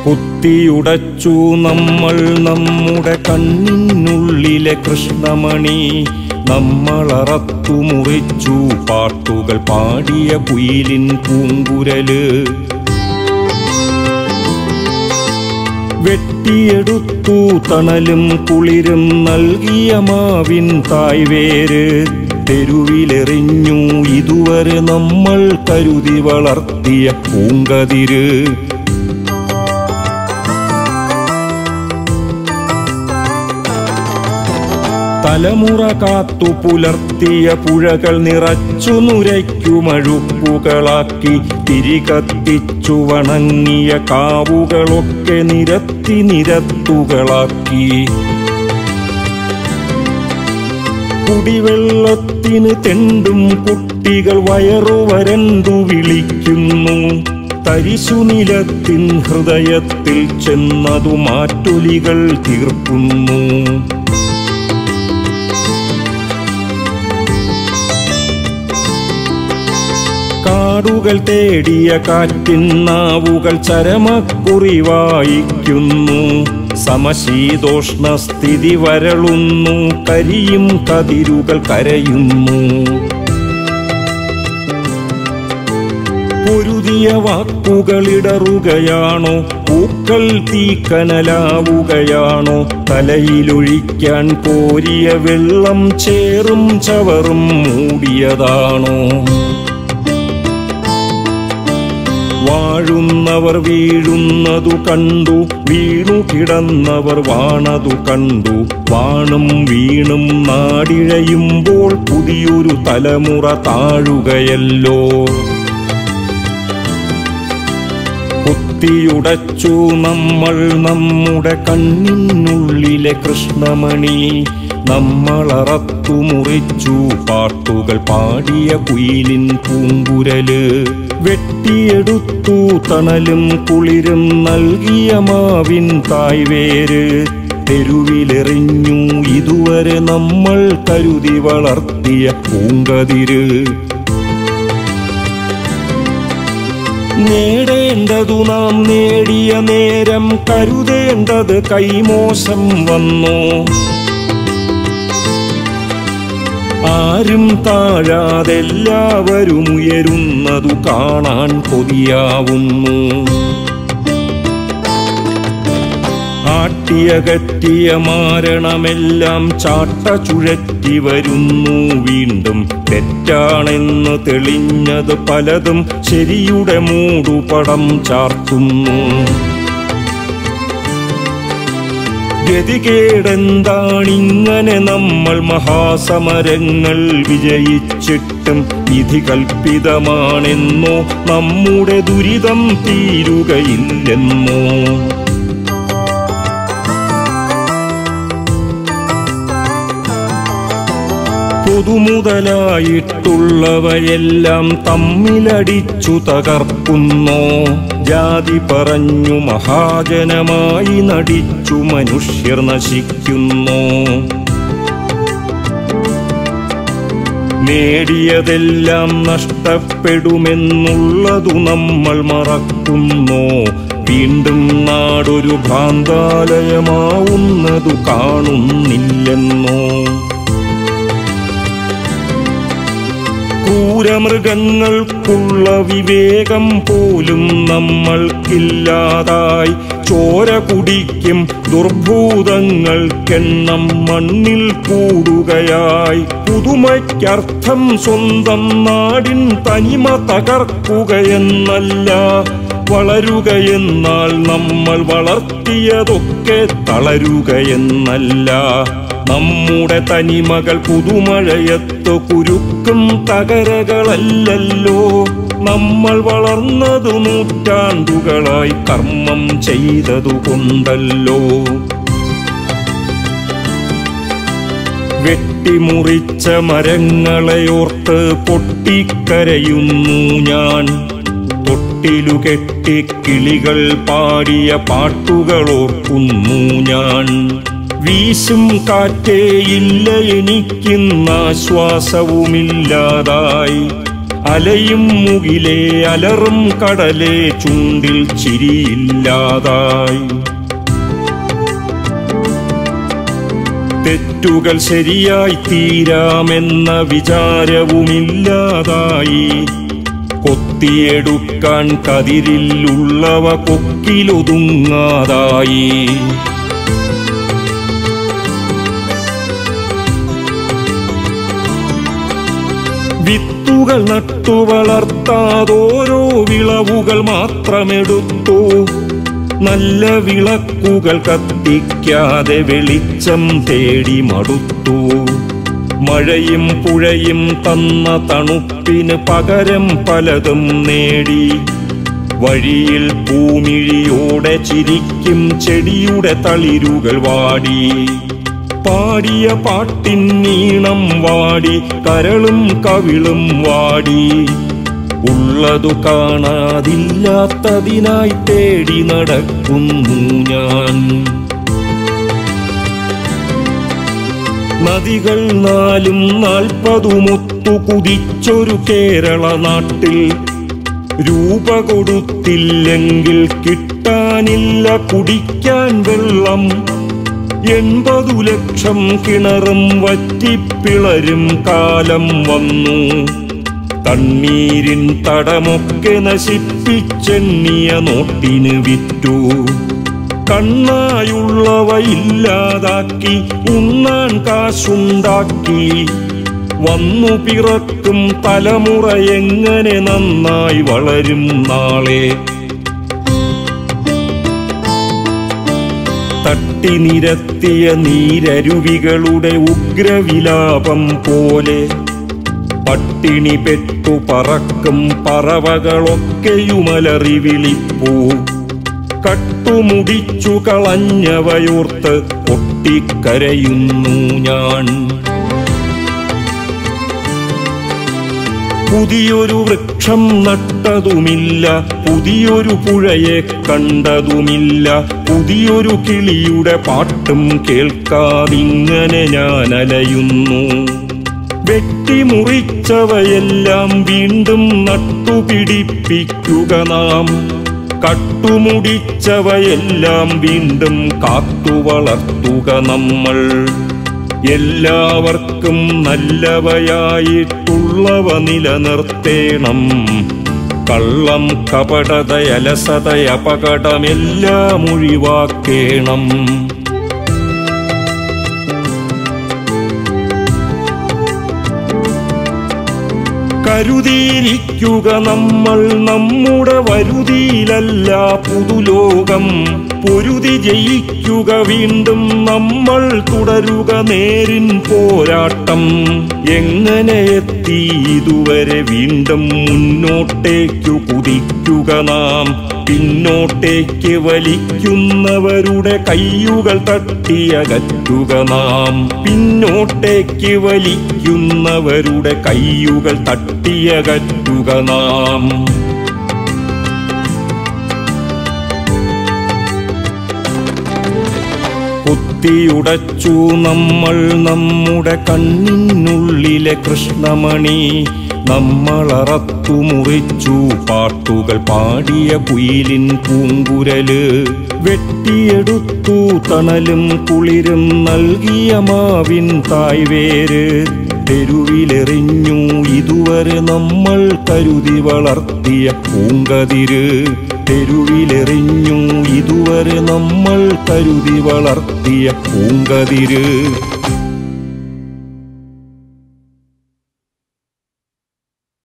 കുത്തിയുടച്ചു നമ്മൾ നമ്മുടെ കണ്ണിനുള്ളിലെ കൃഷ്ണമണി നമ്മളറത്തു മുറിച്ചു പാട്ടുകൾ പാടിയ കുയിലിൻ പൂങ്കുരല് വെട്ടിയെടുത്തു തണലും കുളിരും നൽകിയ മാവിൻ തായ്വേര് തെരുവിലെറിഞ്ഞു ഇതുവരെ നമ്മൾ കരുതി വളർത്തിയ പൂങ്കതിര് തലമുറ കാത്തു പുലർത്തിയ പുഴകൾ നിറച്ചു നുരയ്ക്കുമഴുപ്പുകളാക്കി തിരികത്തിച്ചു വണങ്ങിയ കാവുകളൊക്കെ നിരത്തി നിരത്തുകളാക്കി കുടിവെള്ളത്തിന് തെണ്ടും കുട്ടികൾ വയറുവരണ്ടു വിളിക്കുന്നു തരിശുനിലത്തിൻ ഹൃദയത്തിൽ ചെന്നതു മാറ്റൊലികൾ തീർക്കുന്നു കാടുകൾ തേടിയ കാറ്റിൻ നാവുകൾ ചരമക്കുറി വായിക്കുന്നു സമശീതോഷ്ണ സ്ഥിതി വരളുന്നു കരിയും കതിരുകൾ കരയുന്നു പൊരുതിയ വാക്കുകളിടറുകയാണോ പൂക്കൾ തീക്കനലാവുകയാണോ തലയിലൊഴിക്കാൻ കോരിയ വെള്ളം ചേറും ചവറും മൂടിയതാണോ വാഴുന്നവർ വീഴുന്നതു കണ്ടു വീണു കിടന്നവർ വാണതു കണ്ടു വാണും വീണും നാടിഴയുമ്പോൾ പുതിയൊരു തലമുറ താഴുകയല്ലോ കുത്തിയുടച്ചു നമ്മൾ നമ്മുടെ കണ്ണിനുള്ളിലെ കൃഷ്ണമണി നമ്മളറത്തു മുറിച്ചു പാട്ടുകൾ പാടിയ കുയിലിൻ പൂങ്കുരല് വെട്ടിയെടുത്തു തണലും കുളിരും നൽകിയ മാവിൻ തായ്വേര് തെരുവിലെറിഞ്ഞു ഇതുവരെ നമ്മൾ കരുതി വളർത്തിയ പൂങ്കതിര് നേടേണ്ടതു നാം നേടിയ നേരം കരുതേണ്ടത് കൈമോശം വന്നു ആരും താഴാതെല്ലാവരും ഉയരുന്നതു കാണാൻ കൊതിയാവുന്നു ആട്ടിയകറ്റിയ മാരണമെല്ലാം ചാട്ട ചുഴറ്റി വരുന്നു വീണ്ടും തെറ്റാണെന്ന് തെളിഞ്ഞത് പലതും ശരിയുടെ മൂടുപടം ചാർത്തുന്നു ഗതികേടെന്താണിങ്ങനെ നമ്മൾ മഹാസമരങ്ങൾ വിജയിച്ചിട്ടും വിധി കൽപ്പിതമാണെന്നോ നമ്മുടെ ദുരിതം തീരുകയില്ലെന്നോ പൊതുമുതലായിട്ടുള്ളവയെല്ലാം തമ്മിലടിച്ചു തകർക്കുന്നോ ജാതി പറഞ്ഞു മഹാജനമായി നടിച്ചു മനുഷ്യർ നശിക്കുന്നു നേടിയതെല്ലാം നഷ്ടപ്പെടുമെന്നുള്ളതു നമ്മൾ മറക്കുന്നോ വീണ്ടും നാടൊരു ഭ്രാന്താലയമാവുന്നതു കാണുന്നില്ലെന്നോ ക്രൂരമൃഗങ്ങൾക്കുള്ള വിവേകം പോലും നമ്മൾക്കില്ലാതായി ചോര കുടിക്കും ദുർഭൂതങ്ങൾക്കെണ്ണം മണ്ണിൽ കൂടുകയായി പുതുമയ്ക്കർത്ഥം സ്വന്തം നാടിൻ തനിമ തകർക്കുകയെന്നല്ല വളരുകയെന്നാൽ നമ്മൾ വളർത്തിയതൊക്കെ തളരുകയെന്നല്ല നമ്മുടെ തനിമകൾ പുതുമഴയത്ത് കുരുക്കും തകരകളല്ലല്ലോ നമ്മൾ വളർന്നതു നൂറ്റാണ്ടുകളായി കർമ്മം ചെയ്തതുകൊണ്ടല്ലോ വെട്ടിമുറിച്ച മരങ്ങളെയോർത്ത് പൊട്ടിക്കരയുന്നു ഞാൻ തൊട്ടിലു കെട്ടി കിളികൾ പാടിയ പാട്ടുകളോർക്കുന്നു ഞാൻ വീശും കാറ്റേയില്ല എനിക്കിന്നാശ്വാസവുമില്ലാതായി അലയും മുകിലേ അലറും കടലേ ചുണ്ടിൽ ചിരിയില്ലാതായി തെറ്റുകൾ ശരിയായി തീരാമെന്ന വിചാരവുമില്ലാതായി കൊത്തിയെടുക്കാൻ കതിരിലുള്ളവ കൊക്കിലൊതുങ്ങാതായി വിത്തുകൾ നട്ടു വളർത്താതോരോ വിളവുകൾ മാത്രമെടുത്തു നല്ല വിളക്കുകൾ കത്തിക്കാതെ വെളിച്ചം തേടി മടുത്തു മഴയും പുഴയും തന്ന തണുപ്പിന് പകരം പലതും നേടി വഴിയിൽ പൂമിഴിയോടെ ചിരിക്കും ചെടിയുടെ തളിരുകൾ വാടി പാടിയ പാട്ടിൻ നീണം വാടി കരളും കവിളും വാടി ഉള്ളതു കാണാതില്ലാത്തതിനായി തേടി നടക്കുന്നു ഞാൻ നദികൾ നാലും നാൽപ്പതുമൊത്തു കുതിച്ചൊരു കേരള നാട്ടിൽ രൂപ കൊടുത്തില്ലെങ്കിൽ കിട്ടാനില്ല കുടിക്കാൻ വെള്ളം എൺപതു ലക്ഷം കിണറും വറ്റിപ്പിളരും കാലം വന്നു തണ്ണീരിൻ തടമൊക്കെ നശിപ്പിച്ചെണ്ണിയ നോട്ടിന് വിറ്റു കണ്ണായുള്ളവ ഇല്ലാതാക്കി ഉണ്ണാൻ കാശുണ്ടാക്കി വന്നു പിറക്കും തലമുറ എങ്ങനെ നന്നായി വളരും നാളെ തട്ടി നിരത്തിയ നീരരുവികളുടെ ഉഗ്രവിലാപം പോലെ പട്ടിണി പെട്ടു പറക്കും പറവകളൊക്കെയുമലറി വിളിപ്പൂ കട്ടുമുടിച്ചു കളഞ്ഞവയോർത്ത് പൊട്ടിക്കരയുന്നു ഞാൻ പുതിയൊരു വൃക്ഷം നട്ടതുമില്ല പുതിയൊരു പുഴയെ കണ്ടതുമില്ല പുതിയൊരു കിളിയുടെ പാട്ടും കേൾക്കാതിങ്ങനെ ഞാൻ അലയുന്നു വെട്ടിമുറിച്ചവയെല്ലാം വീണ്ടും നട്ടുപിടിപ്പിക്കുക നാം കട്ടുമുടിച്ചവയെല്ലാം വീണ്ടും കാത്തു വളർത്തുക നമ്മൾ എല്ലാവർക്കും നല്ലവയായിട്ടുള്ളവ നിലനിർത്തേണം കള്ളം കപടത അലസത അപകടമെല്ലാം ഒഴിവാക്കേണം കരുതിയിരിക്കുക നമ്മൾ നമ്മുടെ വരുതിയിലല്ല പുതുലോകം പൊരുതി ജയിക്കുക വീണ്ടും നമ്മൾ തുടരുക നേരിൻ പോരാട്ടം എങ്ങനെ എത്തി ഇതുവരെ വീണ്ടും മുന്നോട്ടേക്കു കുതിക്കുക നാം പിന്നോട്ടേക്ക് വലിക്കുന്നവരുടെ കയ്യുകൾ തട്ടിയകറ്റുക നാം പിന്നോട്ടേക്ക് വലിക്കുന്നവരുടെ കയ്യുകൾ തട്ടിയകറ്റുക നാം കുത്തിയുടച്ചു നമ്മൾ നമ്മുടെ കണ്ണിനുള്ളിലെ കൃഷ്ണമണി നമ്മളറത്തു മുറിച്ചു പാട്ടുകൾ പാടിയ കുയിലിൻ പൂങ്കുരല് വെട്ടിയെടുത്തു തണലും കുളിരും നൽകിയ മാവിൻ തായ്വേര് തെരുവിലെറിഞ്ഞു ഇതുവരെ നമ്മൾ കരുതി വളർത്തിയ പൂങ്കതിര് തെരുവിലെറിഞ്ഞു ഇതുവരെ നമ്മൾ കരുതി വളർത്തിയ പൂങ്കതിര്